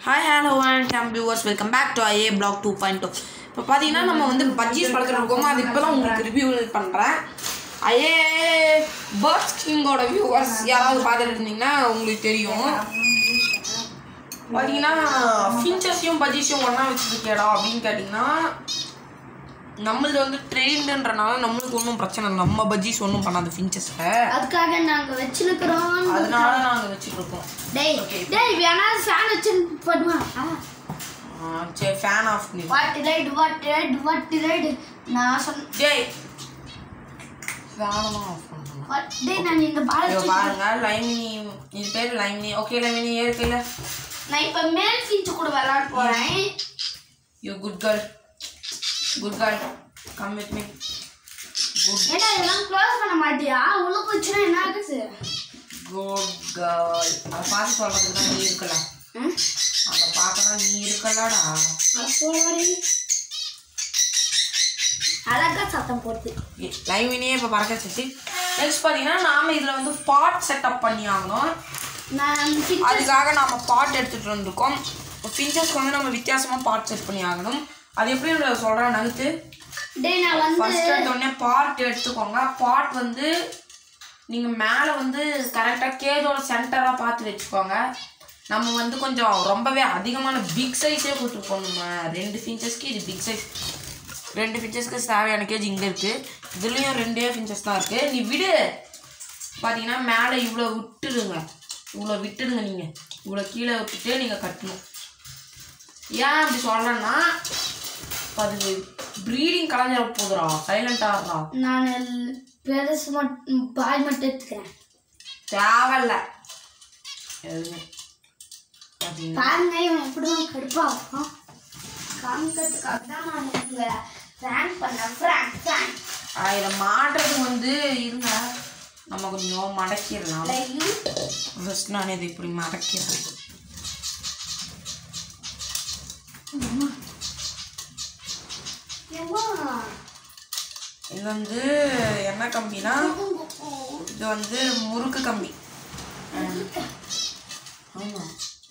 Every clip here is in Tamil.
Hi hello and game viewers welcome back to IA black two point two இப்போ பார்த்தீங்கன்னா நம்ம வந்து பஜ்ஜீஸ் வளர்த்துட்டு இருக்கோம் அது இப்போ தான் உங்களுக்கு ரிவ்யூ பண்ணுறேன் ஐஏ பேர்ட்ஸ் கிங்கோட வியூவர்ஸ் யாராவது பார்த்துட்டு இருந்தீங்கன்னா உங்களுக்கு தெரியும் பார்த்தீங்கன்னா ஃபின்ச்சஸையும் பஜ்ஜீஸையும் ஒன்றா வச்சுருக்கேடா அப்படின்னு கேட்டிங்கன்னா நம்மளது வந்து ட்ரெயின்ன்றனால நம்மளுக்கு ஒன்றும் பிரச்சனை இல்லை நம்ம பஜ்ஜீஸ் ஒன்றும் பண்ணாது ஃபின்ச்சஸை அதுக்காக நாங்க வச்சிருக்கிறோம் அதனால நாங்கள் வச்சுருக்கோம் டேய் டேய் வேணா ஃபேன் வச்சு பண்ணுவா சரி ஃபேன் ஆஃப் பண்ணி what right what right what right நான் சொன்ன டேய் ஃபேனெல்லாம் ஆஃப் பண்ணணும் what- டேய் நான் இந்த பால் இங்க பாருங்க லைமினி இது பேர் லைமினி ஓகே லைமினி ஏற்கல நான் இப்ப மேல் ஃபீச்சு கூட விளையாட போறேன் you good girl good girl come with me good ஏடா இதெல்லாம் க்ளோஸ் பண்ண மாட்டியா உள்ள போச்சுன்னா என்ன ஆகுது குட் கேர்ள் அதை பார்த்து சொல்கிறதுக்கு தான் நீ இருக்கல ம்? அதை பார்க்க தான் நீ இருக்கலடா அது போடாடி அழகா சத்தம் போட்டு லைமினியே இப்போ பறக்க வச்சு நெக்ஸ்ட் பார்த்தீங்கன்னா நாம் இதில் வந்து பாட் செட்டப் பண்ணி ஆகணும் நான் feature- அதுக்காக நாம பாட் எடுத்துகிட்டு வந்திருக்கோம் ஃபிஞ்சர்ஸ்க்கு வந்து நம்ம வித்தியாசமாக பாட் செட் பண்ணி ஆகணும் அது எப்படி சொல்கிறேன் நகுத்து டேய் நான் வந்து ஃபர்ஸ்ட் எடுத்தோடனே பாட் எடுத்துக்கோங்க பாட் வந்து நீங்கள் மேலே வந்து கரெக்டாக கேஜோட சென்டராக பார்த்து வச்சுக்கோங்க நம்ம வந்து கொஞ்சம் ரொம்பவே அதிகமான பிக் சைஸே கொடுத்துருக்கோம் நம்ம ரெண்டு ஃபின்ச்சஸ்க்கு இது பிக் சைஸ் ரெண்டு ஃபின்ச்சஸ்க்கு தேவையான கேஜ் இங்கே இருக்குது இதுலேயும் ரெண்டே ஃபின்ச்சஸ் தான் இருக்குது நீ விடு பார்த்தீங்கன்னா மேலே இவ்வளோ விட்டுடுங்க இவ்வளோ விட்டுடுங்க நீங்கள் இவ்வளோ கீழே விட்டுட்டு நீங்கள் கட்டணும் ஏன் அப்படி சொல்கிறேன்னா அது ப்ரீடிங் கலைஞ்சிட போதுடா சைலண்டாக இருந்தா நான் எல்- பெருசு மட்டும் பாய் மட்டும் எடுத்துக்கிறேன் தேவையில்ல எதுவுமே பார்த்தீங்கன்னா பாருங்க இவன் எப்படிதான் கடுப்பாகும் காமிக்கிறதுக்காக தான் நான் இவங்க ஃப்ராங்க் பண்ணேன் ஃப்ராங்க் ஃப்ராங்க் ஆ, இதை மாட்டுறது வந்து இருங்க நம்ம கொஞ்சம் மடக்கிடலாம் ஃபர்ஸ்ட் நான் இதை இப்படி மடக்கிறேன் இது வந்து என்ன கம்பினா இது வந்து முறுக்கு கம்பி ஆமாம்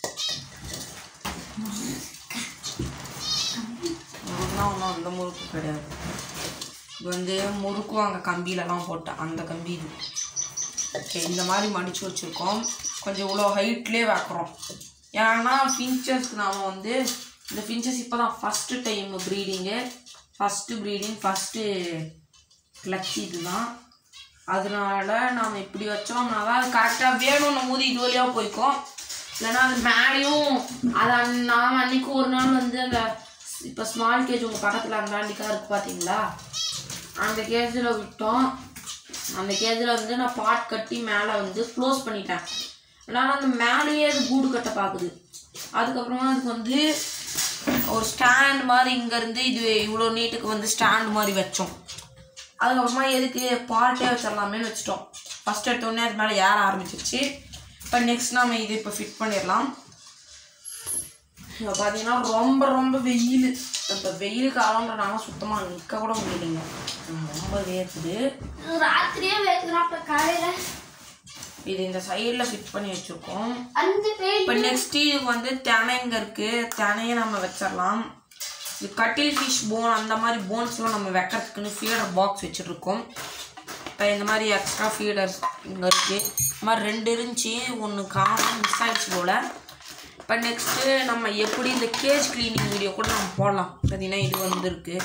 முறுக்குனா ஒன்றும் அந்த முறுக்கு கிடையாது இது வந்து முறுக்குவாங்க கம்பியிலலாம் போட்டு அந்த கம்பி இது ஓகே இந்த மாதிரி மடித்து வச்சுருக்கோம் கொஞ்சம் இவ்வளோ ஹைட்லேயே வைக்கிறோம் ஏன்னா ஃபின்ச்சர்ஸ்க்கு நாம் வந்து இந்த ஃபின்ச்சர்ஸ் இப்போ தான் first time breeding first breeding first clutch இதுதான் அதனால நாம் இப்படி வச்சோம்னா தான் அது கரெக்டாக வேணும்னு போது இது வழியாக போய்க்கும் இல்லைன்னா அது மேலேயும் அதை நாம் அன்னைக்கு ஒரு நாள் வந்து அந்த இப்போ ஸ்மால் கேஜ் உங்கள் பக்கத்தில் அந்தாண்டிக்கா இருக்குது பார்த்தீங்களா அந்த கேஜில் விட்டோம் அந்த கேஜில் வந்து நான் பாட் கட்டி மேலே வந்து க்ளோஸ் பண்ணிட்டேன் அதனால் அந்த மேலேயே அது கூடு கட்ட பார்க்குது அதுக்கப்புறமா அதுக்கு வந்து ஒரு ஸ்டாண்ட் மாதிரி இங்கேருந்து இது இவ்வளோ நீட்டுக்கு வந்து ஸ்டாண்ட் மாதிரி வச்சோம் அதுக்கப்புறமா எதுக்கு பாட்டே வச்சிடலாமேன்னு வச்சிட்டோம் ஃபஸ்ட் எடுத்தோடனே அது மேலே ஏற ஆரம்பிச்சிருச்சு இப்போ நெக்ஸ்ட் நாம இது இப்போ ஃபிட் பண்ணிடலாம் இப்போ பார்த்தீங்கன்னா ரொம்ப ரொம்ப வெயில் இப்போ வெயில் காலம்ன்றனால சுத்தமாக நிற்க கூட முடியலைங்க ரொம்ப வேர்க்குது ராத்திரியே வைக்கிறோம் அப்ப காலையில இது இந்த சைடில் ஃபிட் பண்ணி வச்சுருக்கோம் அந்த வெயில் இப்போ நெக்ஸ்ட் இதுக்கு வந்து தினை இங்கே இருக்குது தினையை நம்ம வச்சிடலாம் இது கட்டில் ஃபிஷ் போன் அந்த மாதிரி போன்ஸ்லாம் நம்ம வைக்கிறதுக்குன்னு ஃபீடர் பாக்ஸ் வச்சுருக்கோம் இப்போ இந்த மாதிரி எக்ஸ்ட்ரா ஃபீடர்ஸ் இங்கே இருக்குது இந்த மாதிரி ரெண்டு இருந்துச்சு ஒன்று காணும் மிஸ் ஆயிடுச்சு போல் இப்போ நெக்ஸ்ட்டு நம்ம எப்படி இந்த கேஜ் க்ளீனிங் வீடியோ கூட நம்ம போடலாம் பார்த்தீங்கன்னா இது வந்துருக்கு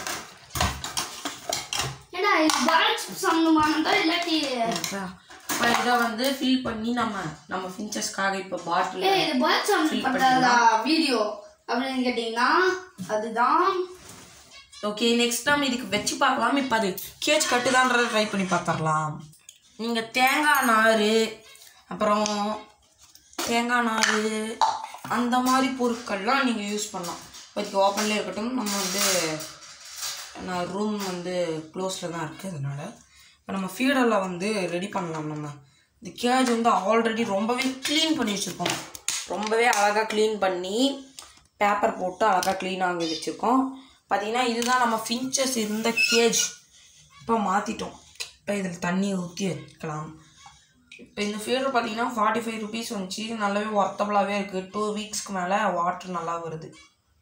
ஏடா இது பால்ஸ் சம்பந்தமானதா இல்லாட்டி இப்போ இதை வந்து ஃபில் பண்ணி நம்ம நம்ம ஃபின்ச்சஸ்க்காக இப்போ பாட்டில் ஏய் இது பால்ஸ் சம்பந்தப்பட்டதா வீடியோ அப்படின்னு கேட்டிங்கன்னா அதுதான் ஓகே நெக்ஸ்ட் நம்ம இதுக்கு வச்சு பார்க்கலாம் இப்போ அது கேஜ் கட்டுதான்றதை ட்ரை பண்ணி பார்த்துடலாம் நீங்கள் தேங்காய் நார் அப்புறம் தேங்காய் நார் அந்த மாதிரி பொருட்கள்லாம் நீங்கள் யூஸ் பண்ணலாம் இப்போதைக்கு ஓப்பன்லேயே இருக்கட்டும் நம்ம வந்து நான் ரூம் வந்து க்ளோஸில் தான் இருக்குது அதனால் இப்போ நம்ம ஃபீடரில் வந்து ரெடி பண்ணலாம் நம்ம இந்த கேஜ் வந்து ஆல்ரெடி ரொம்பவே க்ளீன் பண்ணி வச்சுருக்கோம் ரொம்பவே அழகாக க்ளீன் பண்ணி பேப்பர் போட்டு அழகாக க்ளீனாக வச்சுருக்கோம் பார்த்தீங்கன்னா இதுதான் நம்ம ஃபின்ச்சஸ் இருந்த கேஜ் இப்போ மாற்றிட்டோம் இப்போ இதில் தண்ணி ஊற்றி வைக்கலாம் இப்போ இந்த ஃபீல்டு பார்த்தீங்கன்னா ஃபார்ட்டி ஃபைவ் ருபீஸ் வந்துச்சு நல்லாவே ஒர்த்தபுளாகவே இருக்குது டூ வீக்ஸ்க்கு மேலே வாட்டர் நல்லா வருது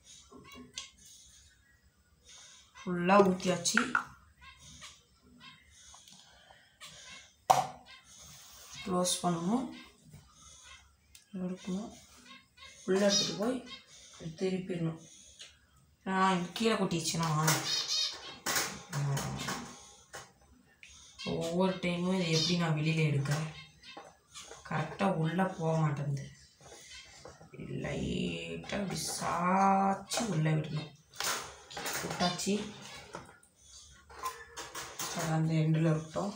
ஃபுல்லாக ஊற்றியாச்சு க்ளோஸ் பண்ணணும் எடுக்கணும் உள்ளே எடுத்துகிட்டு போய் திருப்பிடணும் நான் இங்கே கீழே கொட்டிடுச்சுன்னா ஒவ்வொரு டைமும் இதை எப்படி நான் வெளியில் எடுக்கிறேன் கரெக்டாக உள்ளே போக மாட்டேங்குது லைட்டாக இப்படி சாய்ச்சி உள்ளே விடணும் விட்டாச்சு அது அந்த எண்டில் இருக்கட்டும்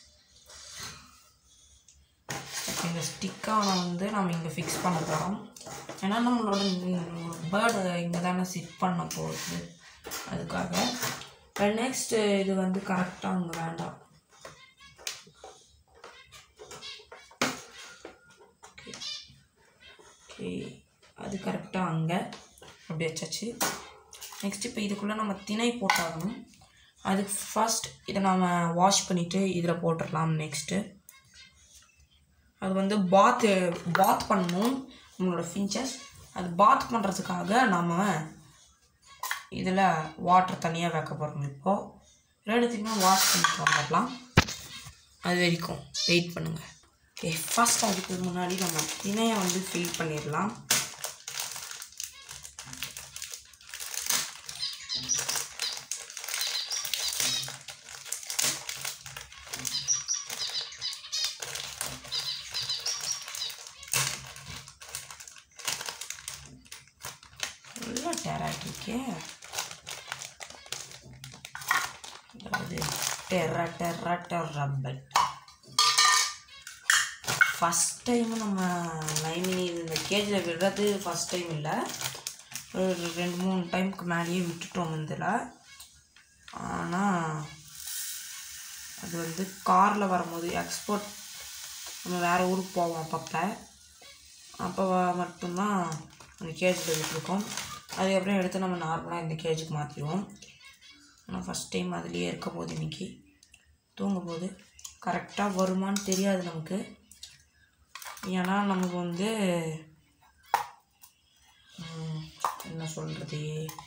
இப்போ இந்த ஸ்டிக்கான வந்து நம்ம இங்கே ஃபிக்ஸ் பண்ண போகிறோம் ஏன்னா நம்மளோட பேர்டு இங்கே தானே சிட் பண்ண போகுது அதுக்காக நெக்ஸ்ட்டு இது வந்து கரெக்டாக அங்கே வேண்டாம் ஓகே அது கரெக்டாக அங்கே அப்படி வச்சாச்சு நெக்ஸ்ட் இப்போ இதுக்குள்ளே நம்ம திணை போட்டாகணும் அதுக்கு ஃபர்ஸ்ட் இதை நாம் வாஷ் பண்ணிவிட்டு இதில் போட்டுடலாம் நெக்ஸ்ட்டு அது வந்து பாத் பாத் பண்ணணும் நம்மளோட ஃபின்ச்சஸ் அது பாத் பண்ணுறதுக்காக நம்ம இதில் வாட்டர் தனியாக வைக்க போகிறோம் இப்போது ரெண்டுத்தையுமே வாஷ் பண்ணிட்டு வந்துடலாம் அது வரைக்கும் வெயிட் பண்ணுங்கள் ஓகே ஃபர்ஸ்ட் அதுக்கு முன்னாடி நம்ம திணையை வந்து ஃபில் பண்ணிடலாம் நல்லா டெராட்டிக்கே அதாவது டெர்ரா டெர்ரா டெர்ரபல் ஃபஸ்ட் டைம் நம்ம லைமினி இந்த கேஜில் விடுறது ஃபஸ்ட் டைம் இல்லை ஒரு ரெண்டு மூணு டைமுக்கு மேலேயே விட்டுட்டோம் இதில் ஆனால் அது வந்து காரில் வரும்போது எக்ஸ்போர்ட் நம்ம வேறு ஊருக்கு போவோம் அப்பப்போ அப்போ மட்டும்தான் அந்த கேஜில் விட்டுருக்கோம் அதுக்கப்புறம் எடுத்து நம்ம நார்மலாக இந்த கேஜுக்கு மாற்றிடுவோம் ஆனால் ஃபஸ்ட் டைம் அதுலேயே இருக்க போது இன்றைக்கி தூங்கும் போது கரெக்டாக வருமான்னு தெரியாது நமக்கு ஏன்னா நமக்கு வந்து ம், என்ன சொல்கிறது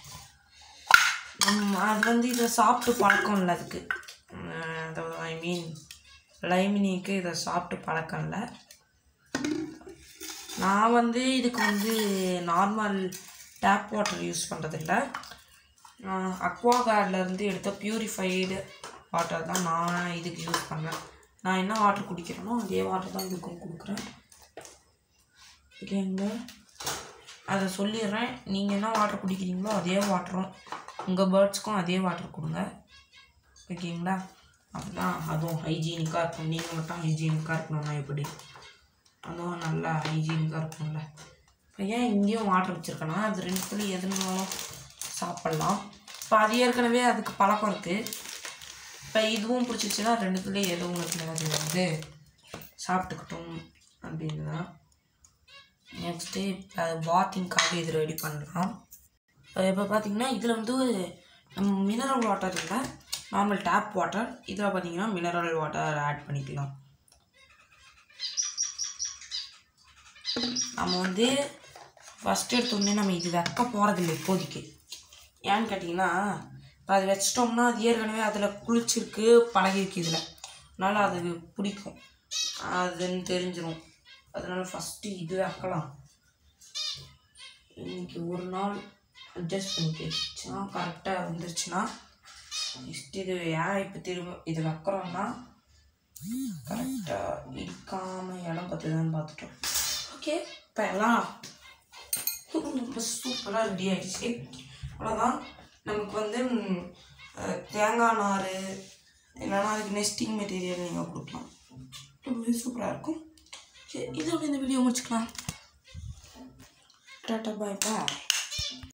அது வந்து இதை சாப்பிட்டு பழக்கம் இல்லை அதுக்கு ம், அதாவது ஐ மீன் லைமினிக்கு இதை சாப்பிட்டு பழக்கம் இல்லை நான் வந்து இதுக்கு வந்து நார்மல் டேப் வாட்டர் யூஸ் பண்ணுறதில்ல அக்வா இருந்து எடுத்த பியூரிஃபைடு வாட்டர் தான் நான் இதுக்கு யூஸ் பண்ணுறேன் நான் என்ன வாட்டர் குடிக்கிறேனோ அதே வாட்டர் தான் இதுக்கும் கொடுக்குறேன் ஓகேங்க அதை சொல்லிடுறேன் நீங்கள் என்ன வாட்டர் குடிக்கிறீங்களோ அதே வாட்டரும் உங்கள் பேர்ட்ஸ்க்கும் அதே வாட்டர் கொடுங்க ஓகேங்களா அப்பதான் அதுவும் ஹைஜீனிக்காக இருக்கும் நீங்கள் மட்டும் ஹைஜீனிக்காக இருக்கணும்னா எப்படி அதுவும் நல்லா ஹைஜீனிக்காக இருக்கும்ல இப்போ ஏன் இங்கேயும் வாட்டர் வச்சுருக்கேன்னா அது ரெண்டுத்துலையும் எதுனாலும் சாப்பிட்லாம் இப்போ அது ஏற்கனவே அதுக்கு பழக்கம் இருக்குது இப்போ இதுவும் பிடிச்சிச்சுன்னா ரெண்டுத்துலேயும் எதுவும் உங்களுக்கு அது வந்து சாப்பிட்டுக்கட்டும் அப்படின்னு தான் நெக்ஸ்ட்டு இப்போ வாத்திங்காக இது ரெடி பண்ணலாம் இப்போ பார்த்தீங்கன்னா இதில் வந்து நம்ம மினரல் வாட்டர் இல்லை நார்மல் டேப் வாட்டர் இதில் பார்த்தீங்கன்னா மினரல் வாட்டர் ஆட் பண்ணிக்கலாம் நம்ம வந்து ஃபஸ்ட் எடுத்தோடனே நம்ம இது வைக்க போகிறதில்ல இப்போதைக்கு ஏன்னு கேட்டிங்கன்னா இப்போ அது வச்சிட்டோம்னா அது ஏற்கனவே அதில் குளிச்சிருக்கு பழகிருக்கு இதில் அதனால் அது பிடிக்கும் அதுன்னு தெரிஞ்சிடும் அதனால ஃபஸ்ட்டு இது வைக்கலாம் இன்னைக்கு ஒரு நாள் அட்ஜஸ்ட் பண்ணிக்கிச்சுன்னா கரெக்டாக வந்துருச்சுன்னா நெக்ஸ்ட் இது ஏன் இப்போ திரும்ப இது வைக்கிறோம்னா கரெக்டாக இடிக்காமல் இடம் பார்த்துதான் பார்த்துட்டோம் ஓகே இப்போ எல்லாம் ரொம்ப சூப்பராக ரெடி ஆயிடுச்சு அவ்வளோதான் நமக்கு வந்து ம், அஹ், தேங்காய் நார் இல்லைன்னா அதுக்கு நெஸ்டிங் மெட்டீரியல் நீங்கள் கொடுக்கலாம் ரொம்பவே சூப்பராக இருக்கும் சரி இதோட இந்த வீடியோ முடிச்சுக்கலாம் டாட்டா பாய் பாய்